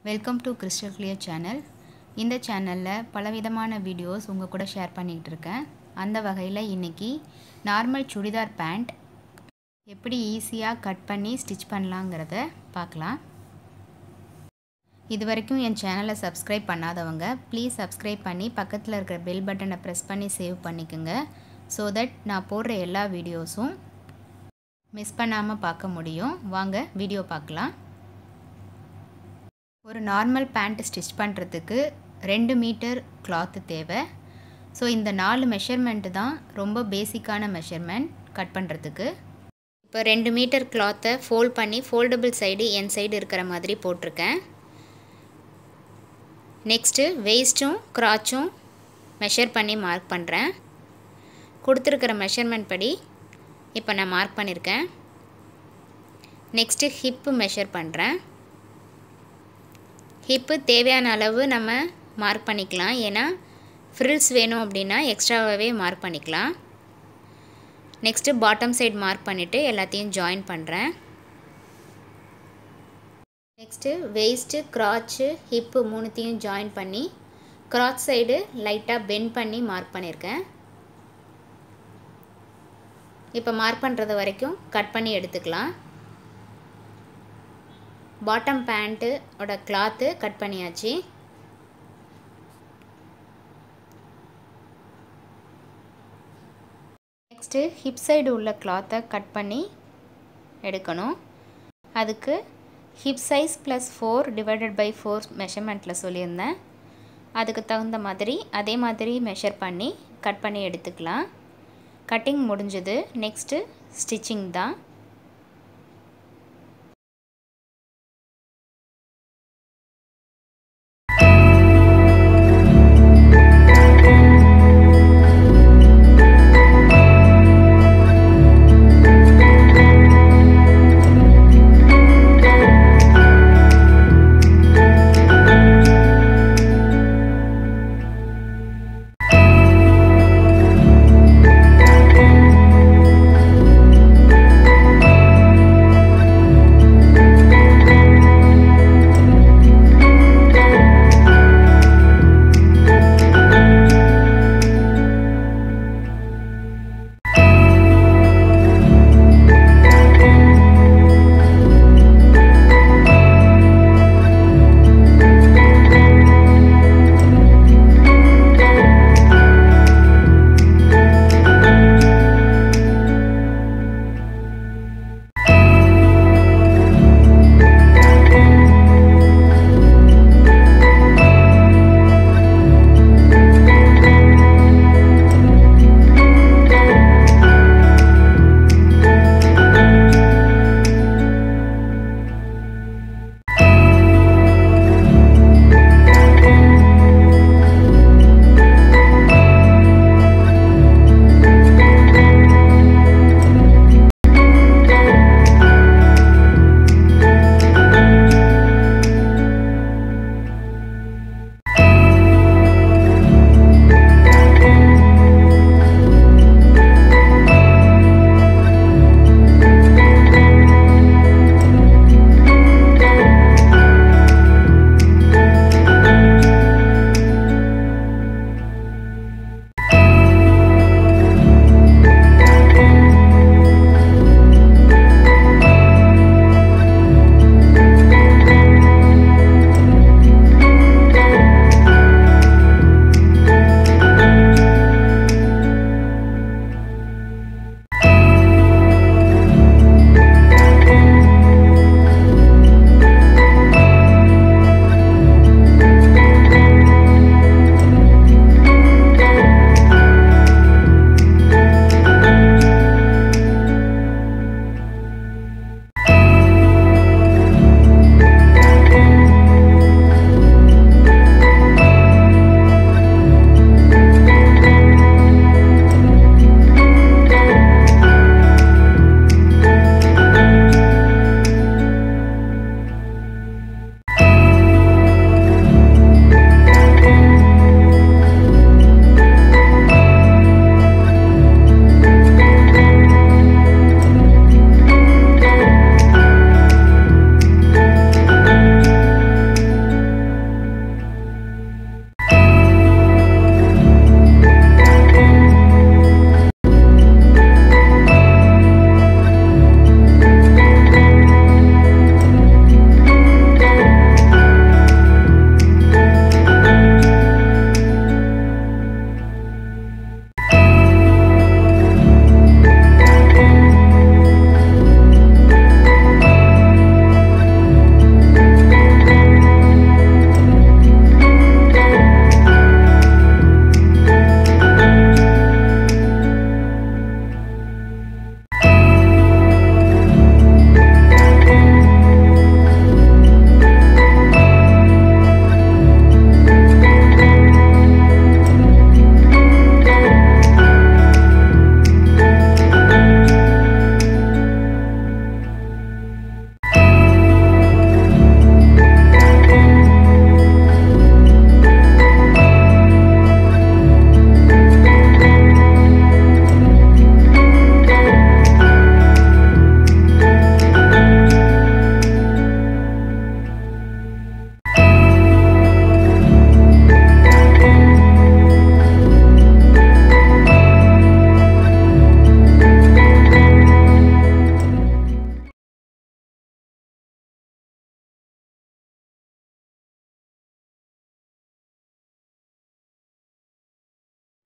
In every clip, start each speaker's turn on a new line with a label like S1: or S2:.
S1: welcome to crystal clear channel இந்த சேனலில் பலவிதமான வீடியோஸ் உங்கள் கூட ஷேர் பண்ணிகிட்டு இருக்கேன் அந்த வகையில் இன்றைக்கி நார்மல் சுடிதார் பேண்ட் எப்படி ஈஸியாக கட் பண்ணி ஸ்டிச் பண்ணலாங்கிறத பார்க்கலாம் இது வரைக்கும் என் சேனலை சப்ஸ்கிரைப் பண்ணாதவங்க ப்ளீஸ் சப்ஸ்கிரைப் பண்ணி பக்கத்தில் இருக்கிற பெல் பட்டனை ப்ரெஸ் பண்ணி சேவ் பண்ணிக்கோங்க ஸோ தட் நான் போடுற எல்லா வீடியோஸும் மிஸ் பண்ணாமல் பார்க்க முடியும் வாங்க வீடியோ பார்க்கலாம் ஒரு நார்மல் பேண்ட் ஸ்டிச் பண்ணுறதுக்கு ரெண்டு மீட்டர் கிளாத்து தேவை ஸோ இந்த நாலு மெஷர்மெண்ட்டு தான் ரொம்ப பேசிக்கான மெஷர்மெண்ட் கட் பண்ணுறதுக்கு இப்போ ரெண்டு மீட்டர் கிளாத்தை ஃபோல்ட் பண்ணி ஃபோல்டபுள் சைடு என் சைடு இருக்கிற மாதிரி போட்டிருக்கேன் நெக்ஸ்ட்டு வெயிஸ்ட்டும் க்ராச்சும் மெஷர் பண்ணி மார்க் பண்ணுறேன் கொடுத்துருக்கிற மெஷர்மெண்ட் படி இப்போ நான் மார்க் பண்ணியிருக்கேன் நெக்ஸ்ட்டு ஹிப்பு மெஷர் பண்ணுறேன் ஹிப்பு தேவையான அளவு நம்ம மார்க் பண்ணிக்கலாம் ஏன்னா ஃப்ரில்ஸ் வேணும் அப்படின்னா எக்ஸ்ட்ராவாகவே மார்க் பண்ணிக்கலாம் நெக்ஸ்ட்டு பாட்டம் சைடு மார்க் பண்ணிவிட்டு எல்லாத்தையும் ஜாயின் பண்ணுறேன் நெக்ஸ்ட்டு வெயிஸ்ட்டு க்ராச்சு ஹிப்பு மூணுத்தையும் ஜாயின் பண்ணி க்ராச் சைடு லைட்டாக பெண்ட் பண்ணி மார்க் பண்ணியிருக்கேன் இப்போ மார்க் பண்ணுறது வரைக்கும் கட் பண்ணி எடுத்துக்கலாம் பாட்டம் பேண்ட்டோட கிளாத்து கட் பண்ணியாச்சு நெக்ஸ்ட்டு ஹிப் சைடு உள்ள கிளாத்தை கட் பண்ணி எடுக்கணும் அதுக்கு hip size plus four divided by four மெஷர்மெண்ட்டில் சொல்லியிருந்தேன் அதுக்கு தகுந்த மாதிரி அதே மாதிரி மெஷர் பண்ணி கட் பண்ணி எடுத்துக்கலாம் கட்டிங் முடிஞ்சது நெக்ஸ்ட்டு ஸ்டிச்சிங் தான்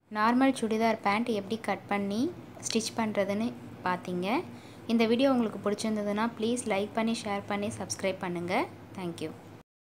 S1: நார்மல் சுடிதார் பேண்ட் எப்படி கட் பண்ணி ஸ்டிச் பண்ணுறதுன்னு பார்த்தீங்க இந்த வீடியோ உங்களுக்கு பிடிச்சிருந்ததுன்னா ப்ளீஸ் லைக் பண்ணி ஷேர் பண்ணி சப்ஸ்கிரைப் பண்ணுங்கள் தேங்க்யூ